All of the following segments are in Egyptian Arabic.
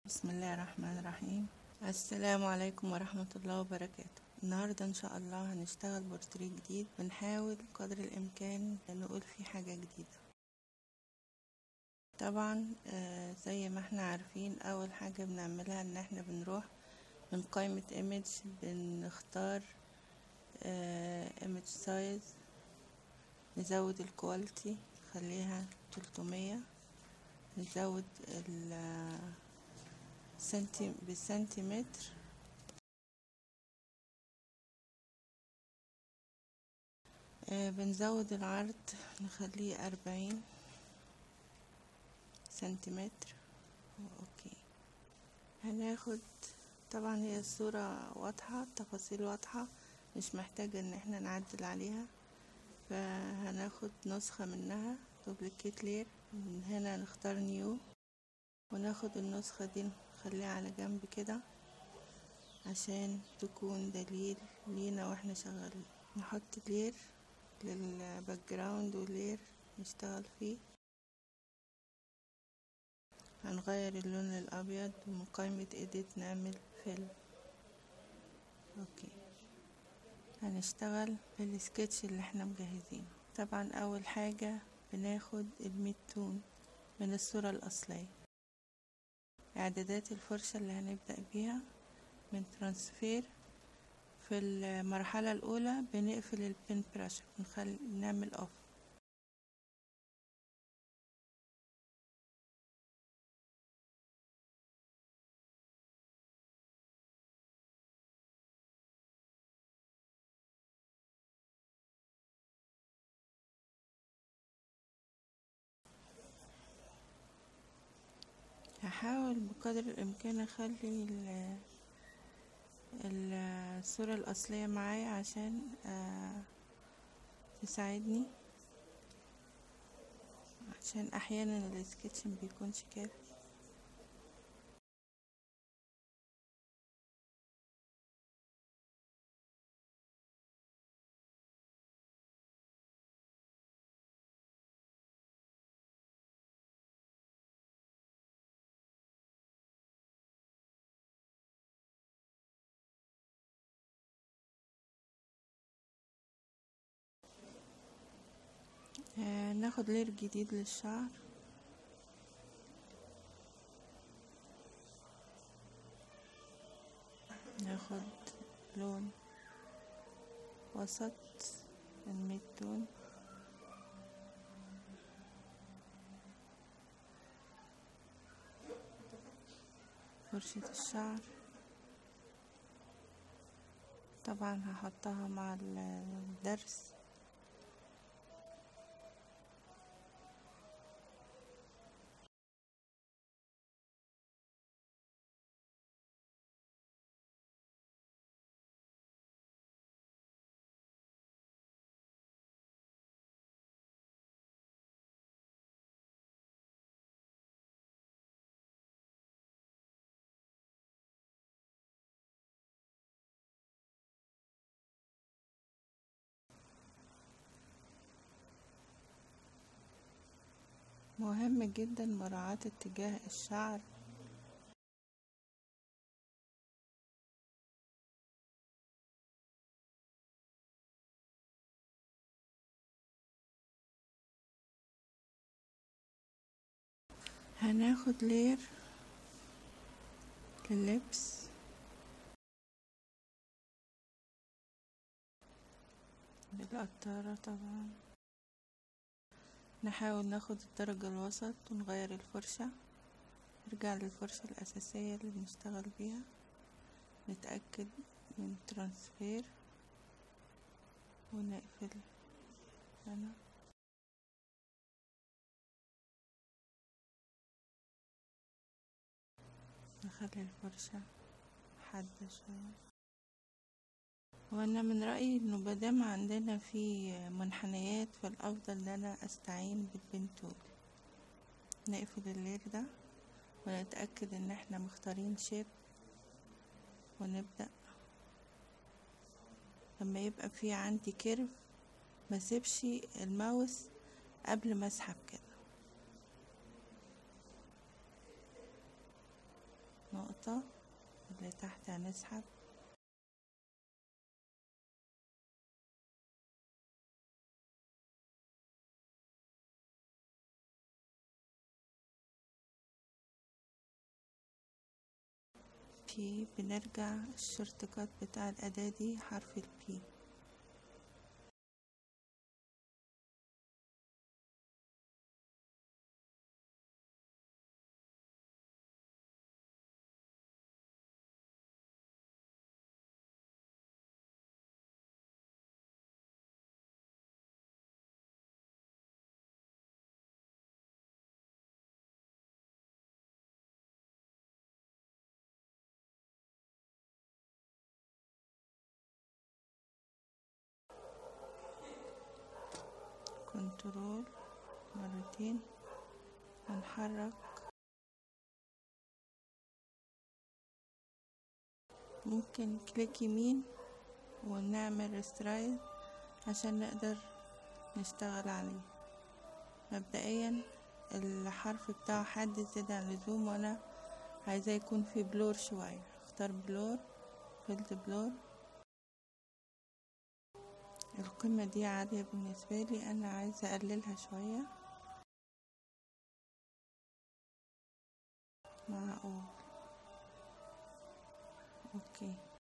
بسم الله الرحمن الرحيم السلام عليكم ورحمة الله وبركاته النهاردة إن شاء الله هنشتغل بورتريه جديد بنحاول قدر الإمكان نقول فيه حاجة جديدة طبعا آه، زي ما احنا عارفين أول حاجة بنعملها إن احنا بنروح من قائمة ايمج بنختار ايمج سايز نزود الكواليتي نخليها تلتمية نزود ال سنتي بالسنتيمتر آه بنزود العرض نخليه أربعين سنتيمتر اوكي هناخد طبعا هي الصورة واضحة التفاصيل واضحة مش محتاجة ان احنا نعدل عليها فهناخد نسخة منها دوبليكيت لير من هنا نختار نيو وناخد النسخة دي نخليها على جنب كده عشان تكون دليل لينا واحنا شغالين نحط لير للباك جراوند ولير نشتغل فيه هنغير اللون الابيض ومن قائمة ايديت نعمل فيل اوكي هنشتغل بالسكتش اللي احنا مجهزينه طبعا اول حاجة بناخد الميد تون من الصورة الاصلية اعدادات الفرشة اللي هنبدأ بيها من ترانسفير في المرحلة الاولى بنقفل البين براشر بنخلي نعمل اوف هحاول بقدر الامكان اخلي الصورة الاصلية معايا عشان تساعدني عشان احيانا السكتش مبيكونش كافي آه ناخد لير جديد للشعر ناخد لون وسط الميد تون فرشة الشعر طبعا هحطها مع الدرس مهم جدا مراعاة اتجاه الشعر هناخد لير لللبس بالقطارة طبعا نحاول ناخد الدرجة الوسط ونغير الفرشة نرجع للفرشة الأساسية اللي بنشتغل بيها نتأكد من ترانسفير ونقفل هنا نخلي الفرشة حادة شوية وانا من رأيي انه مادام عندنا في منحنيات فالافضل ان انا استعين بالبنتول نقفل اللير ده ونتأكد ان احنا مختارين شيب ونبدأ لما يبقى في عندي كيرف ما سيبش الماوس قبل ما اسحب كده الوسطى اللي تحت هنسحب بي بنرجع الشورت كات بتاع الأداة دي حرف البي كنترول مرتين هنحرك ممكن كليك يمين ونعمل ريسترايز عشان نقدر نشتغل عليه مبدئيا الحرف بتاعه حاد زيادة عن اللزوم وانا عايزاه يكون في بلور شوية اختار بلور فيلد بلور القيمة دي عالية بالنسبة لي أنا عايزة أقللها شوية معقول أوكي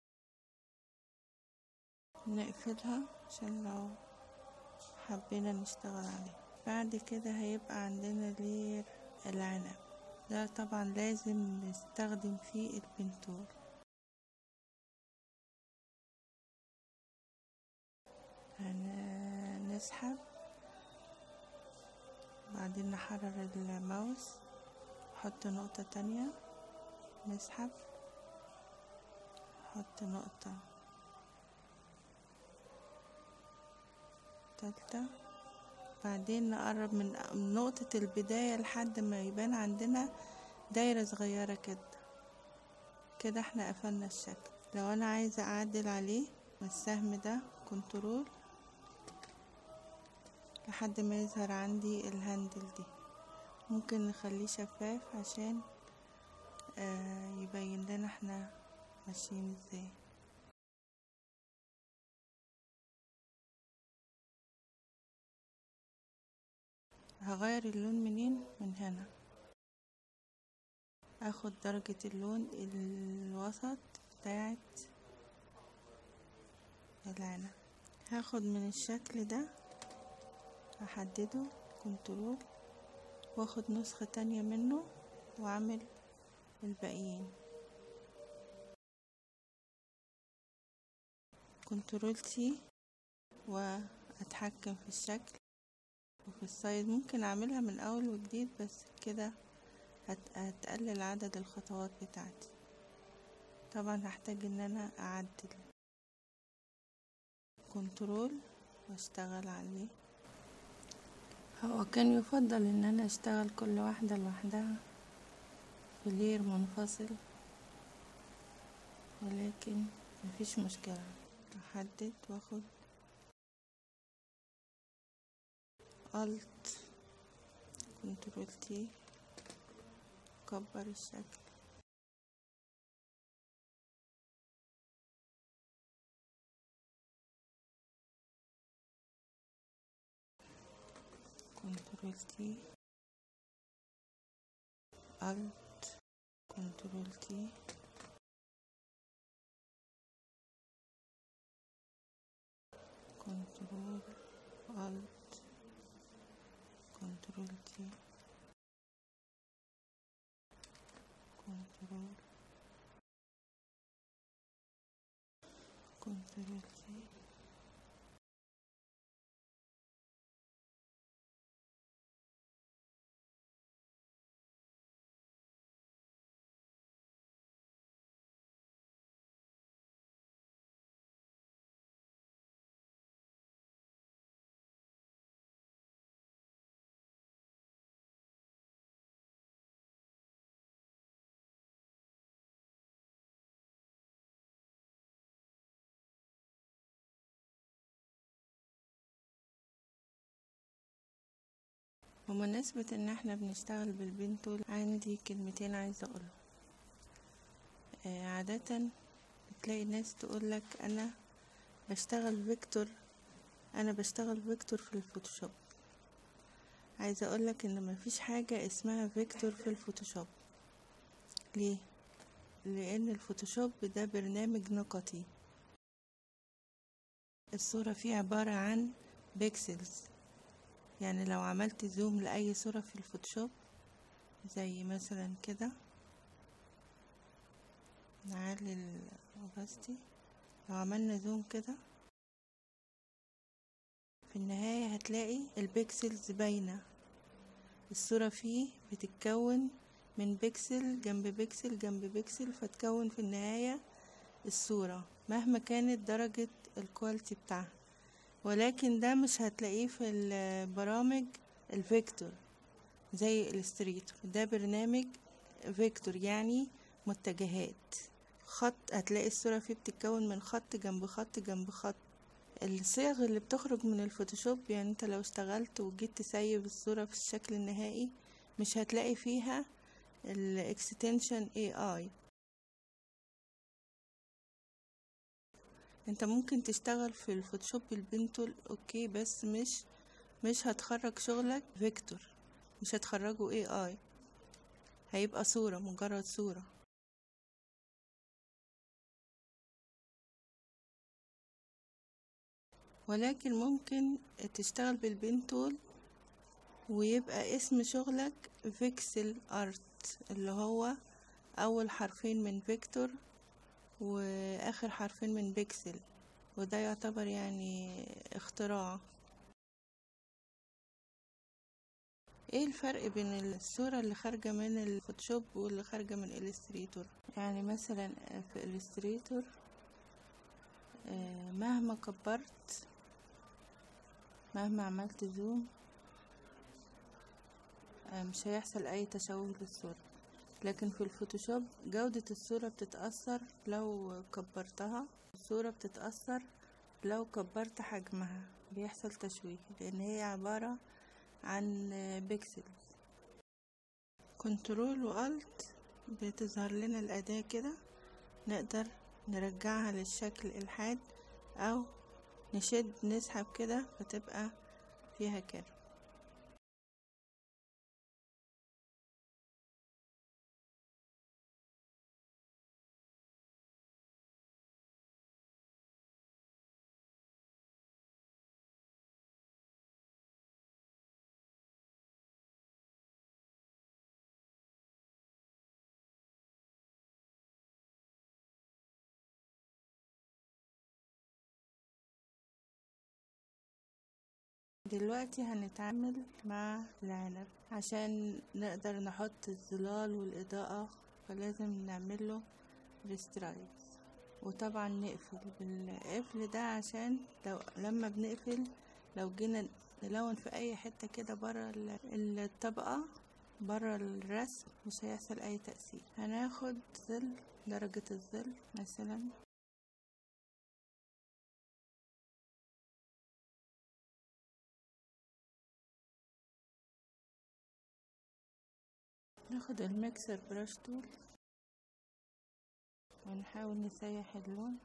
نقفلها عشان لو حبينا نشتغل عليه بعد كده هيبقى عندنا لير العنب ده طبعا لازم نستخدم فيه البنتول هنسحب بعدين نحرر الماوس نحط نقطة تانية نسحب نحط نقطة تالتة بعدين نقرب من نقطة البداية لحد ما يبان عندنا دايرة صغيرة كده كده احنا قفلنا الشكل لو انا عايزة اعدل عليه بالسهم ده كنترول لحد ما يظهر عندي الهاندل دي ممكن نخليه شفاف عشان آه يبين لنا احنا ماشيين ازاي هغير اللون منين من هنا اخد درجة اللون الوسط بتاعت العنب هاخد من الشكل ده احدده كنترول واخد نسخة تانية منه واعمل الباقيين كنترول تي واتحكم في الشكل وفي السايز ممكن اعملها من اول وجديد بس كده هت- هتقلل عدد الخطوات بتاعتي طبعا هحتاج ان انا اعدل كنترول واشتغل عليه هو كان يفضل ان انا اشتغل كل واحدة لوحدها في لير منفصل ولكن مفيش مشكلة احدد واخد الت كنترول تي كبر الشكل كنترول تي الت كنترول تي كنترول الت كنترول تي كنترول كنترول تي بمناسبة ان احنا بنشتغل بالبنتول عندي كلمتين عايزة اقولهم آه، عادة بتلاقي ناس تقولك انا بشتغل فيكتور انا بشتغل فيكتور في الفوتوشوب عايزة اقولك ان مفيش حاجة اسمها فيكتور في الفوتوشوب ليه لان الفوتوشوب ده برنامج نقطي الصورة فيه عبارة عن بيكسلز يعني لو عملت زوم لأي صورة في الفوتوشوب زي مثلا كده نعلي الاوباستي لو عملنا زوم كده في النهاية هتلاقي البيكسلز باينة الصورة فيه بتتكون من بيكسل جنب بيكسل جنب بيكسل فتكون في النهاية الصورة مهما كانت درجة الكواليتي بتاعها ولكن ده مش هتلاقيه في البرامج الفيكتور زي الستريتور ده برنامج فيكتور يعني متجهات خط هتلاقي الصورة فيه بتتكون من خط جنب خط جنب خط الصيغ اللي بتخرج من الفوتوشوب يعني انت لو اشتغلت وجيت تسيب الصورة في الشكل النهائي مش هتلاقي فيها الاكستنشن اي اي انت ممكن تشتغل في الفوتوشوب بالبنتول اوكي بس مش مش هتخرج شغلك فيكتور مش هتخرجه اي اي هيبقى صورة مجرد صورة ولكن ممكن تشتغل بالبنتول ويبقى اسم شغلك فيكسل ارت اللي هو اول حرفين من فيكتور واخر حرفين من بيكسل وده يعتبر يعني اختراع ايه الفرق بين الصورة اللي خارجة من الفوتوشوب واللي خارجة من الستريتور يعني مثلا في الستريتور مهما كبرت مهما عملت زوم مش هيحصل اي تشوه للصورة لكن في الفوتوشوب جودة الصورة بتتأثر لو كبرتها الصورة بتتأثر لو كبرت حجمها بيحصل تشويه لان هي عبارة عن بيكسلز كنترول والت بتظهر لنا الأداة كده نقدر نرجعها للشكل الحاد أو نشد نسحب كده فتبقى فيها كده دلوقتي هنتعامل مع العنب عشان نقدر نحط الظلال والإضاءة فلازم نعمله ريسترايز وطبعا نقفل بالقفل ده عشان لو لما بنقفل لو جينا نلون في اي حتة كده برا الطبقة برا الرسم مش هيحصل اي تأثير هناخد ظل درجة الظل مثلا ناخد الميكسر براش تول ونحاول نسيح اللون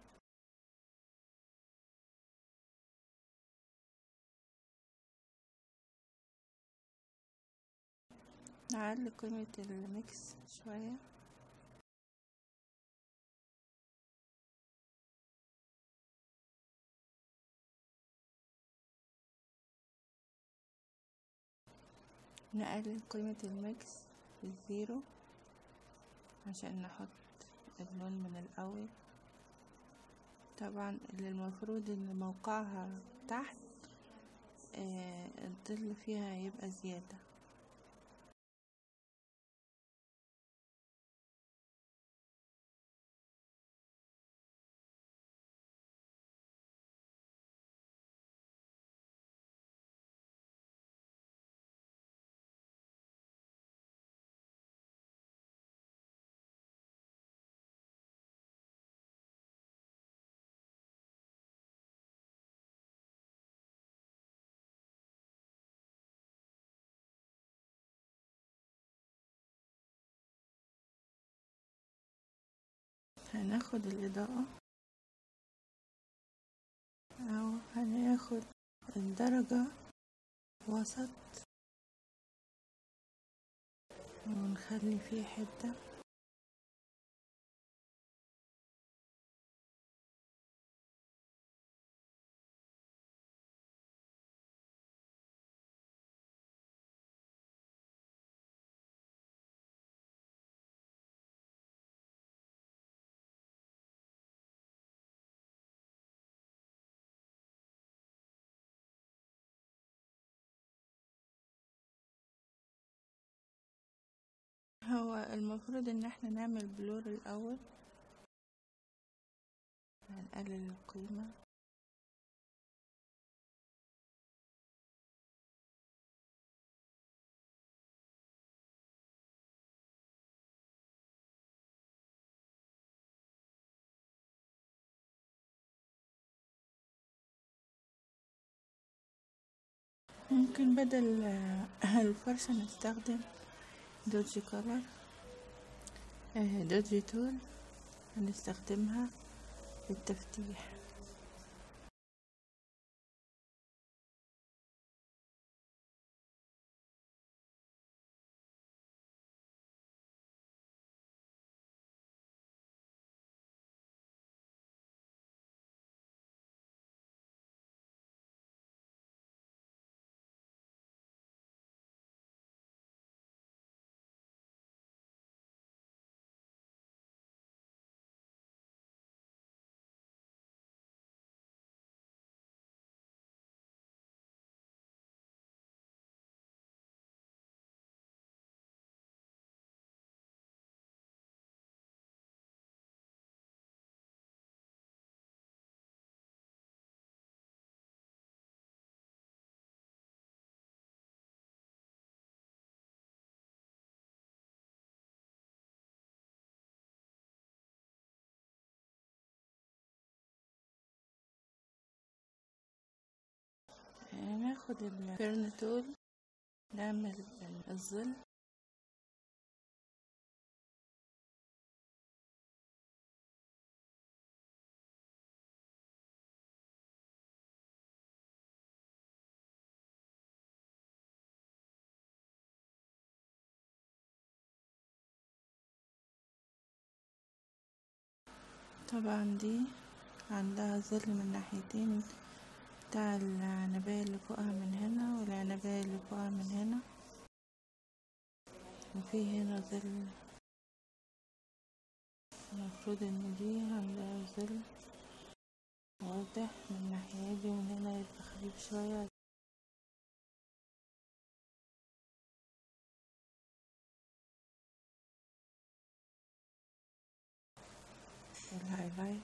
نعلي قيمة الميكس شوية نقلل قيمة الميكس الزيرو عشان نحط اللون من الأول طبعا اللي المفروض ان موقعها تحت آه الظل فيها يبقى زيادة هناخد الإضاءة أو هناخد الدرجة وسط ونخلي فيه حتة هو المفروض ان احنا نعمل بلور الاول هنقلل القيمة ممكن بدل الفرشة نستخدم دوجي كولر دوجي تول هنستخدمها للتفتيح ناخد الفيرن تول نعمل الظل طبعا دي عندها ظل من ناحيتين بتاع العنباية اللي فوقها من هنا والعنباية اللي فوقها من هنا وفي هنا ظل المفروض ان دي عندها ظل واضح من الناحية دي ومن هنا يبقى خفيف شوية الهايلايت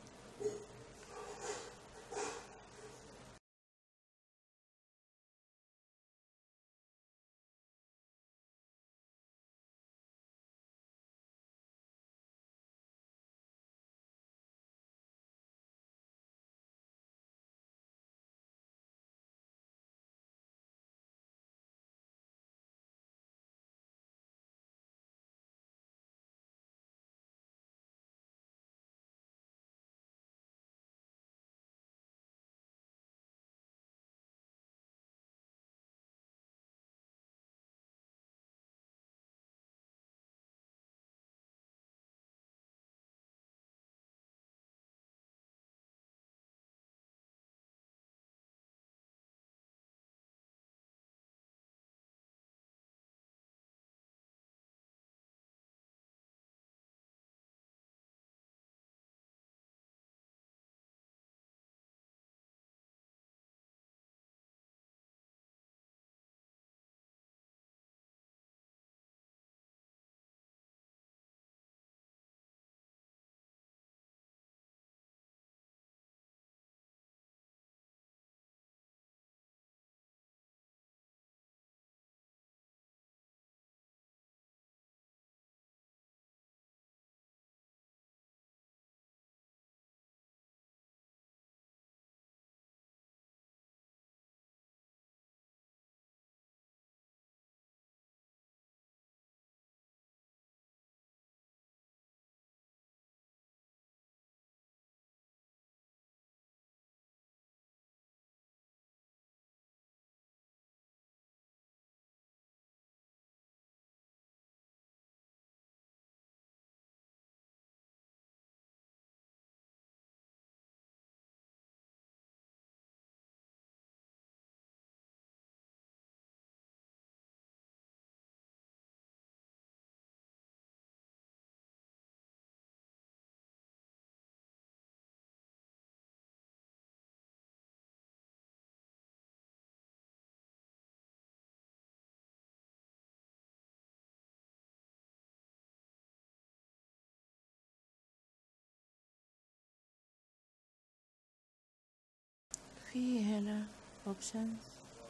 في هنا اوبشنز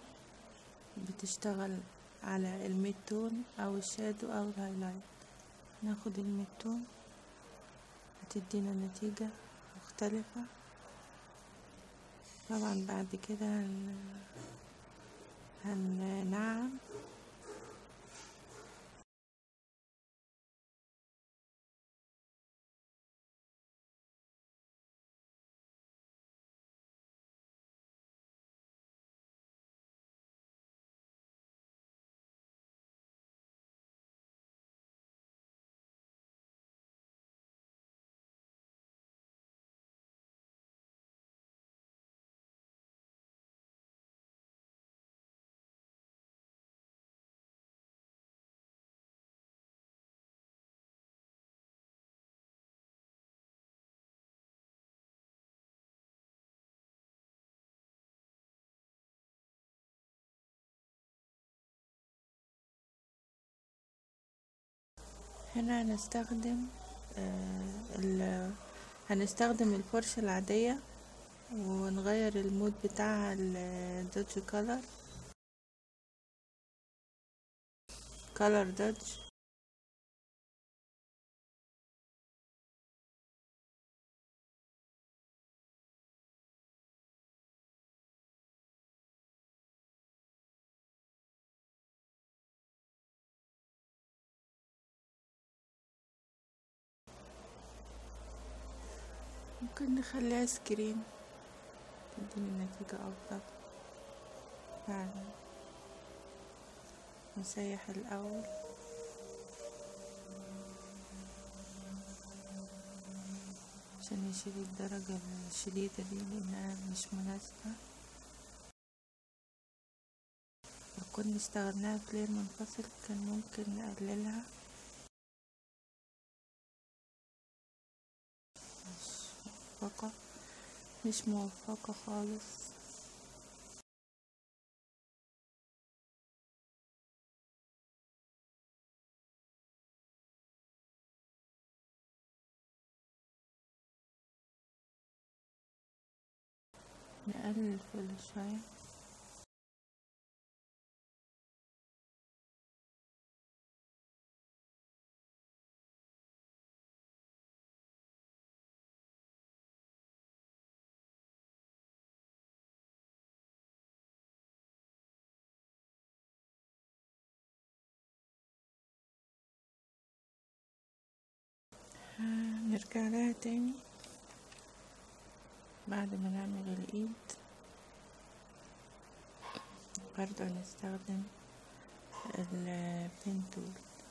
بتشتغل على الميد تون او الشادو او الهايلايت ناخد الميد تون هتدينا نتيجة مختلفة طبعا بعد كده هن... هننعم هنا هنستخدم آه ال هنستخدم الفرشة العادية ونغير المود بتاعها الدوج كولر كولر دوج ممكن نخليها سكرين تديني نتيجة أفضل فعلا نسيح الأول عشان يشيل الدرجة الشديدة دي لأنها مش مناسبة لو كنا اشتغلناها كلير منفصل كان ممكن نقللها موفقة مش موفقة خالص نقلل الفل شوية نرجع لها تاني بعد ما نعمل الايد برضه هنستخدم البين تول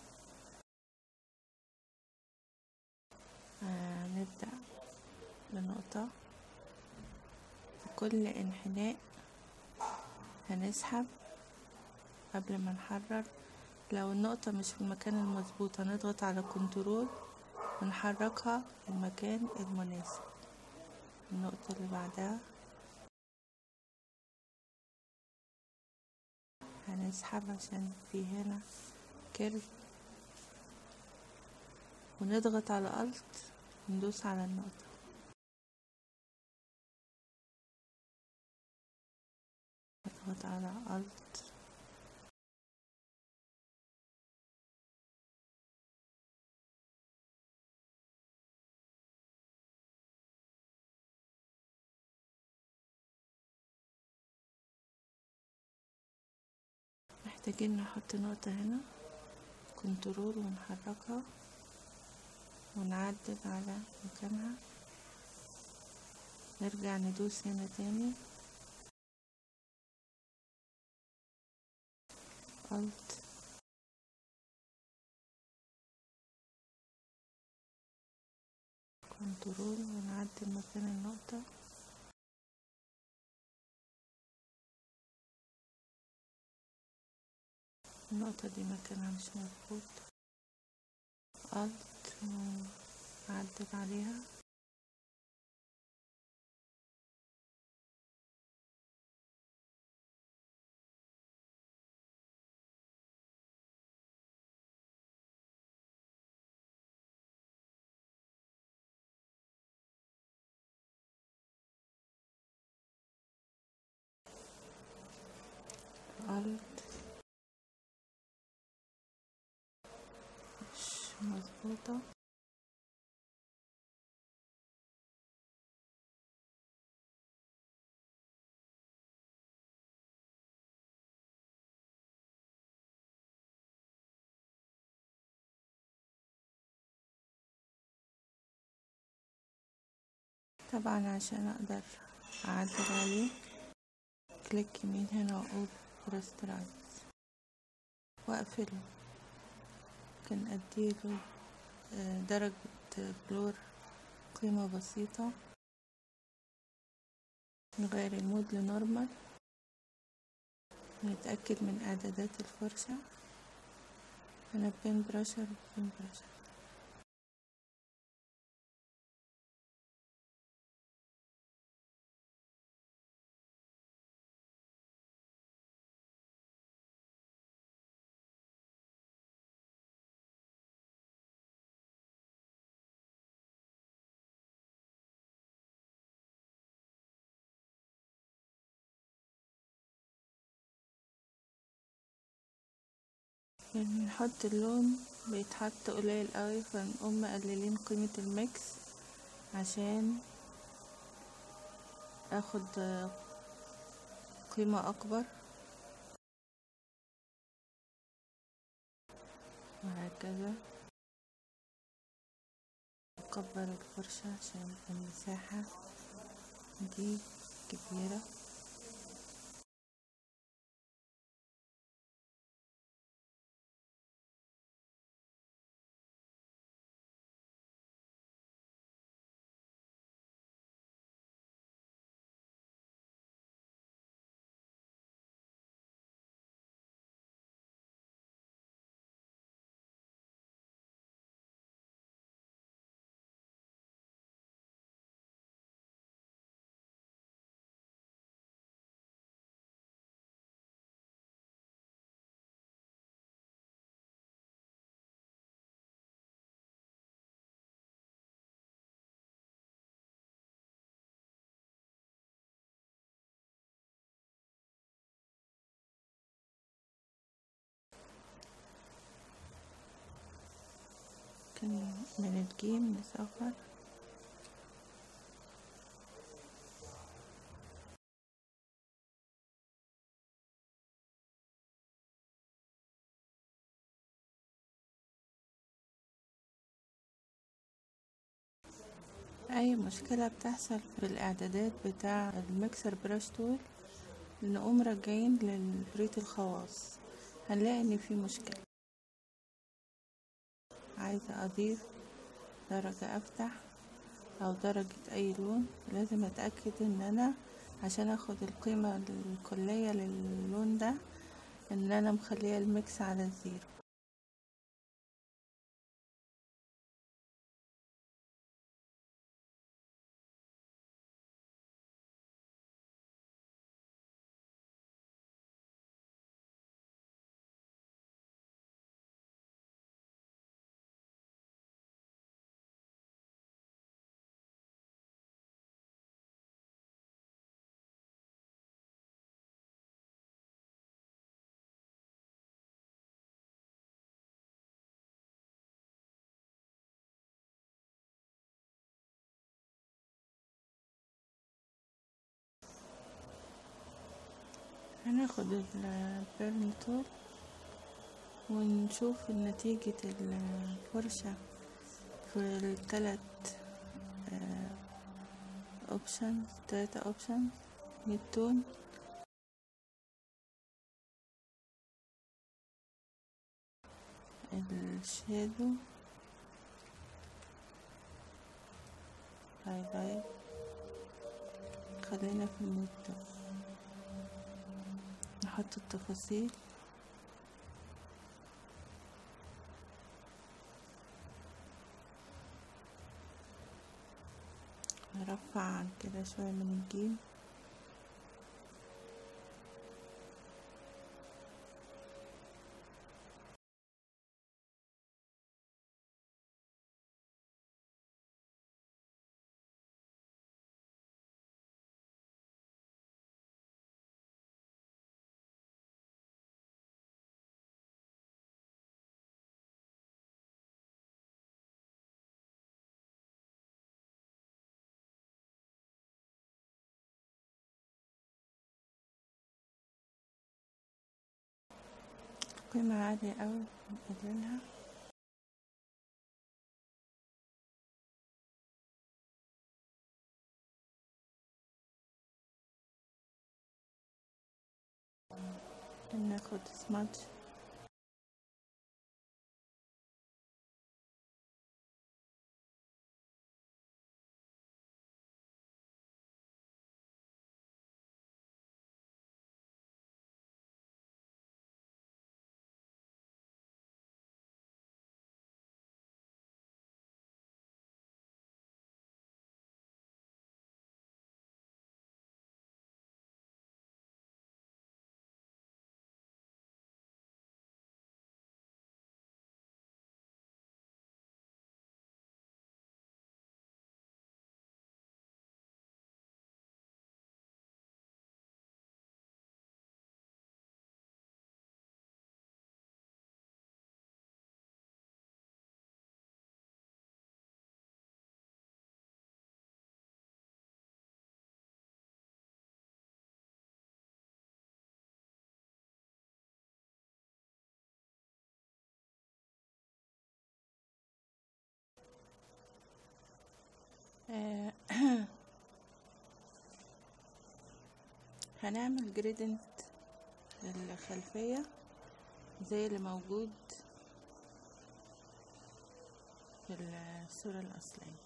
هنبدأ بنقطة في كل انحناء هنسحب قبل ما نحرر لو النقطة مش في المكان المظبوط هنضغط على كنترول ونحركها في المكان المناسب النقطة اللي بعدها هنسحب عشان في هنا كيرف ونضغط على الت وندوس على النقطة نضغط على الت محتاجين نحط نقطة هنا كنترول ونحركها ونعدل على مكانها نرجع ندوس هنا تاني Alt كنترول ونعدل مكان النقطة النقطة دي مكانها مش مظبوط Alt ونعدل عليها مظبوطة طبعا عشان اقدر اعدل عليه كليك يمين هنا واقول راسترايز واقفله ممكن اديله آه، درجة بلور قيمة بسيطة نغير المود لنورمال نتأكد من اعدادات الفرشة هنا بين براشر بين براشر بنحط اللون بيتحط قليل قوي فنقوم مقللين قيمة الميكس عشان اخد آه، قيمة اكبر وهكذا نكبر الفرشة عشان المساحة دي كبيرة كان من الجيم نصغر اي مشكلة بتحصل في الاعدادات بتاع الميكسر براش تول نقوم راجعين للبريت الخواص هنلاقي ان في مشكلة عايزة اضيف درجة افتح او درجة اي لون لازم اتأكد ان انا عشان اخد القيمة الكلية للون ده ان انا مخلية الميكس على الزيرو هناخد البيرن تول ونشوف نتيجة الفرشة في التلات اوبشنز تلاتة اوبشنز ميد تون الشادو هايلايت خلينا في الميد تون نحط التفاصيل نرفع عن كده شوية من الجيم قيمة عالية أوي نقللها ناخد سمادج آه، هنعمل جريدنت للخلفية زي اللي موجود في الصورة الأصلية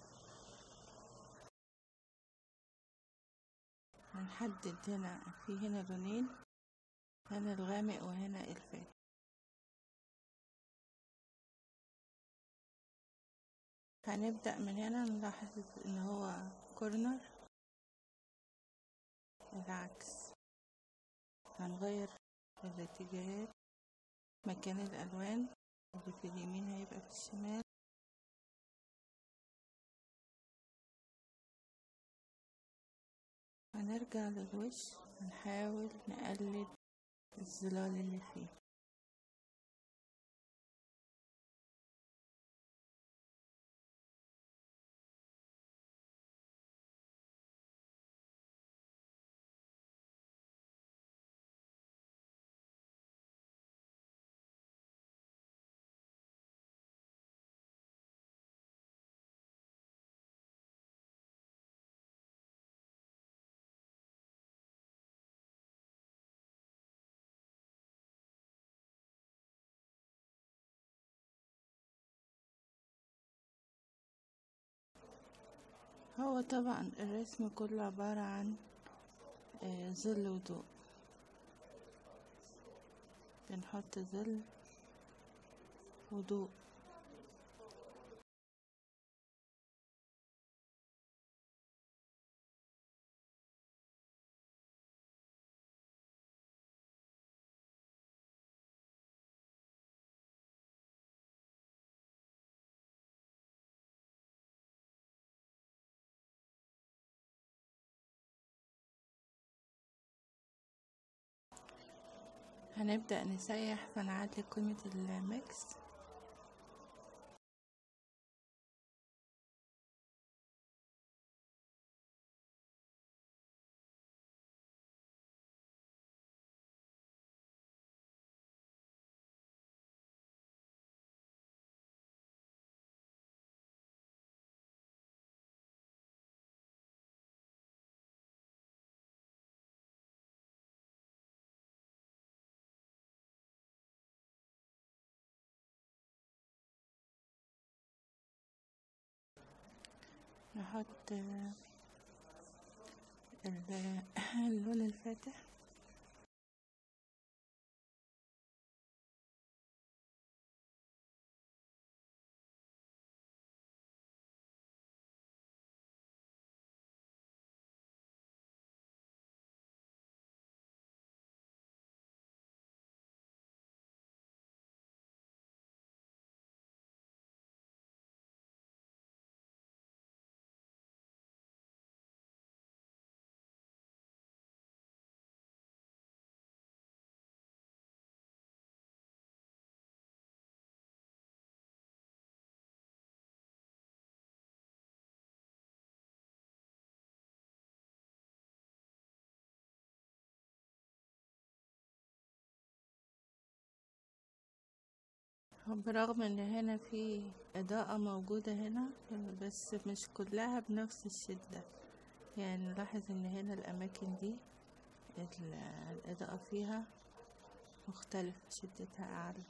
هنحدد هنا في هنا لونين هنا الغامق وهنا الفاتح هنبدأ من هنا نلاحظ ان هو كورنر العكس هنغير الاتجاهات مكان الألوان اللي في اليمين هيبقى في الشمال هنرجع للوش نحاول نقلد الظلال اللي فيه هو طبعا الرسم كله عبارة عن آه، ظل وضوء بنحط ظل وضوء هنبدأ نسيح فنعدل قيمة الميكس نحط آه، ال- اللون الفاتح برغم ان هنا في اضاءة موجودة هنا بس مش كلها بنفس الشدة يعني نلاحظ ان هنا الاماكن دي ال- الاضاءة فيها مختلفة شدتها اعلى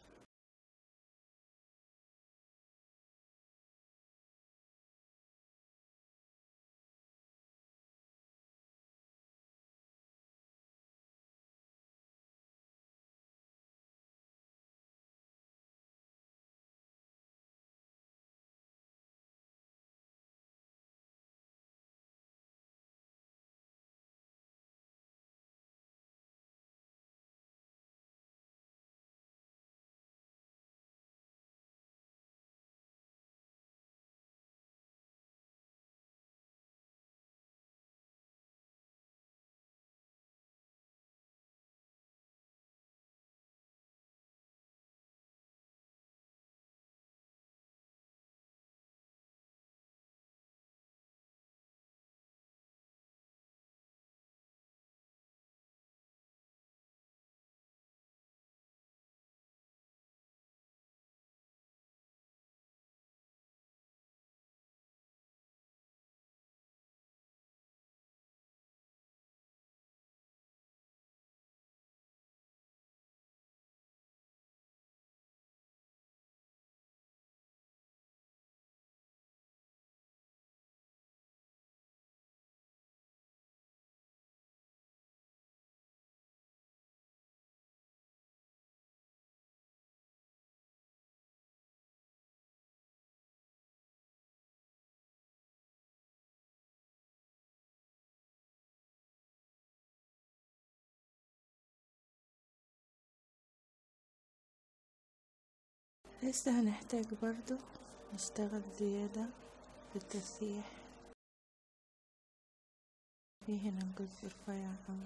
لسه هنحتاج برضو نشتغل زيادة في التسييح في هنا الجزء رفيع أوي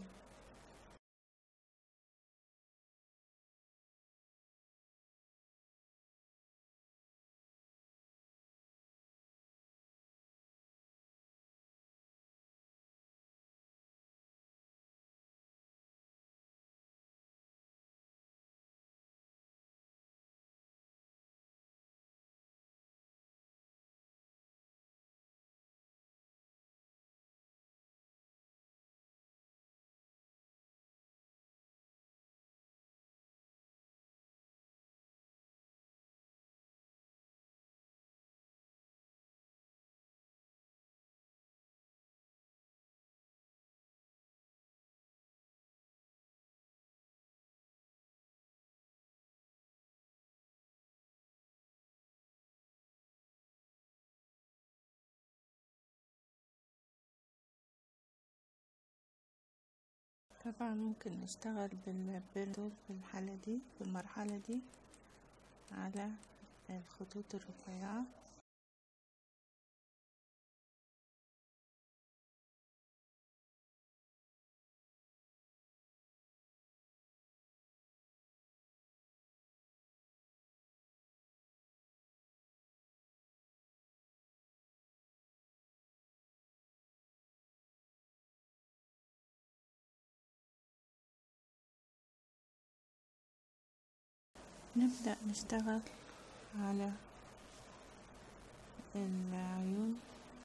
طبعا ممكن نشتغل بالبيردول في الحالة دي في المرحلة دي على الخطوط الرفيعة نبدأ نشتغل على العيون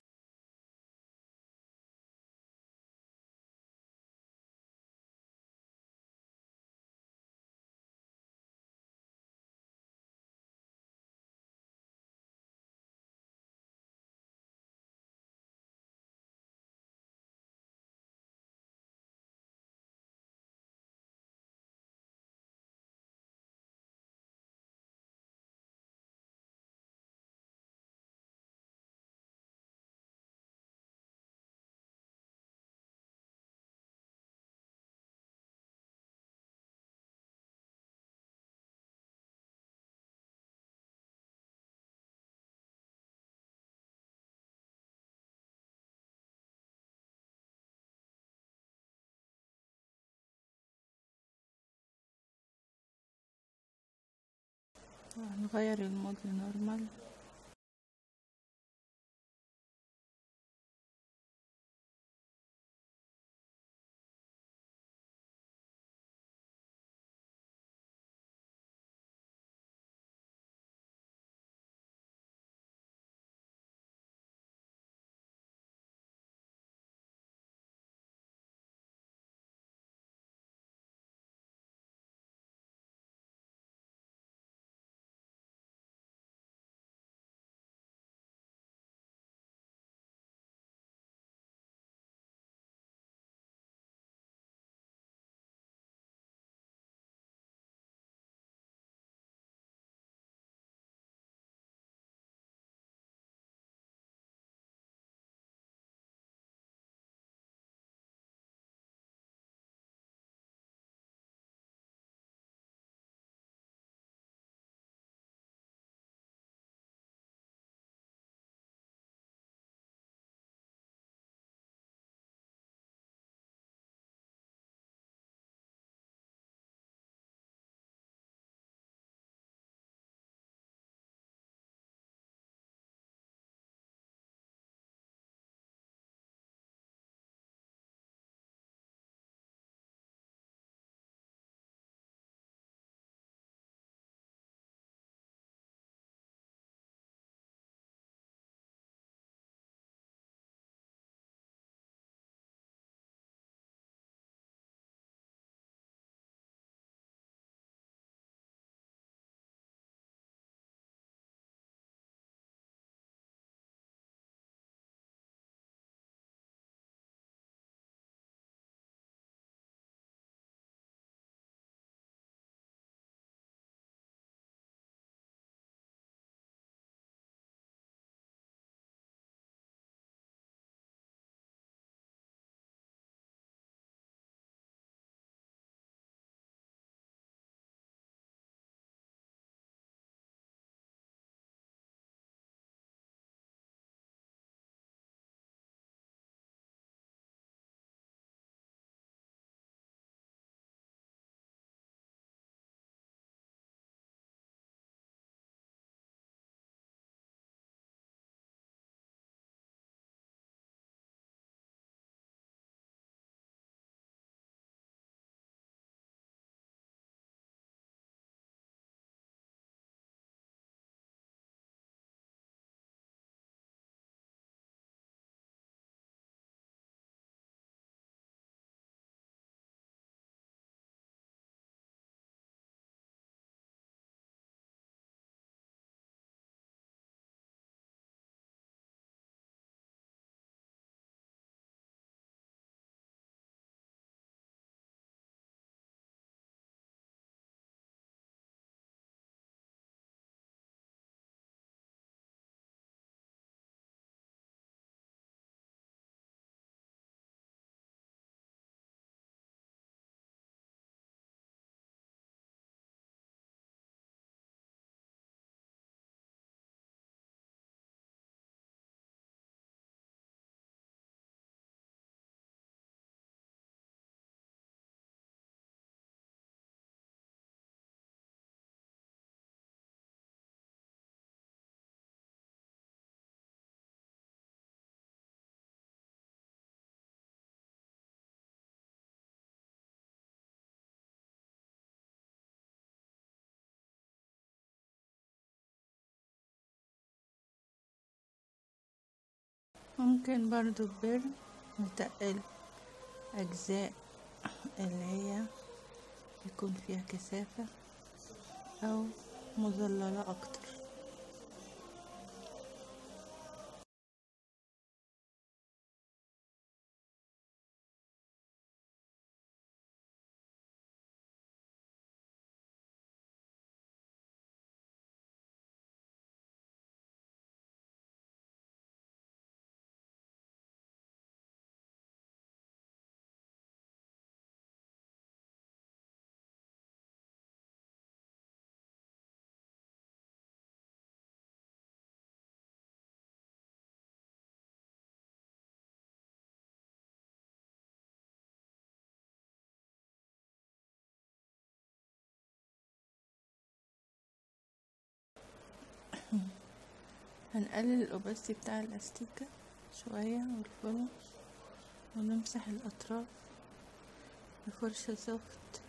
هنغير المود لنورمال ممكن برضو ببر نتقل أجزاء اللي هي يكون فيها كثافة أو مظللة أكتر هنقلل الأوباسيتي بتاع الأستيكة شوية والفرش ونمسح الأطراف بفرشة سوفت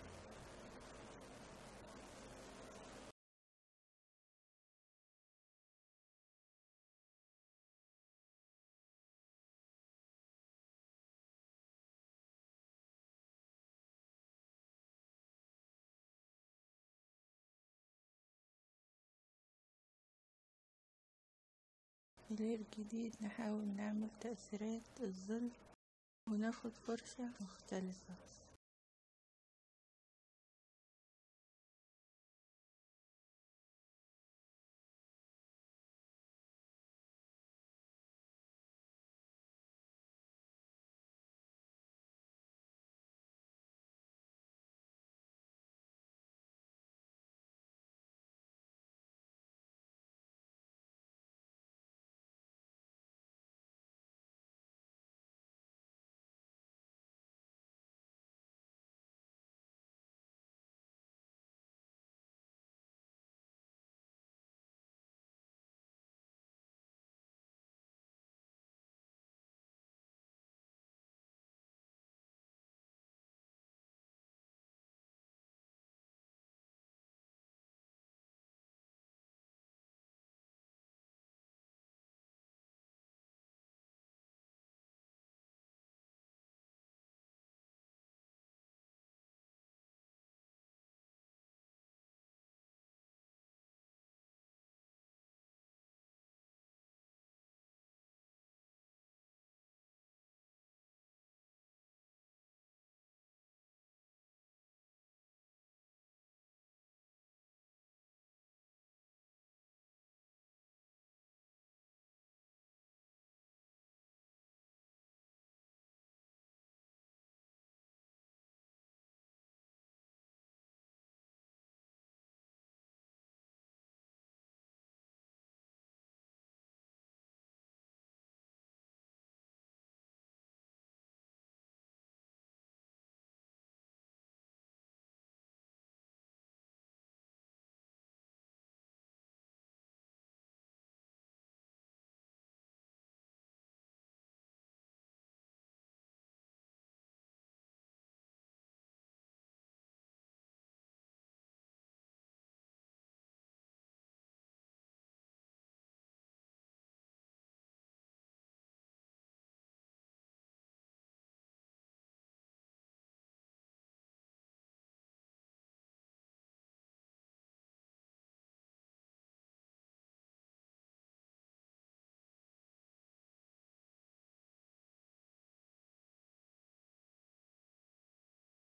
لير جديد نحاول نعمل تأثيرات الظل وناخد فرشة مختلفة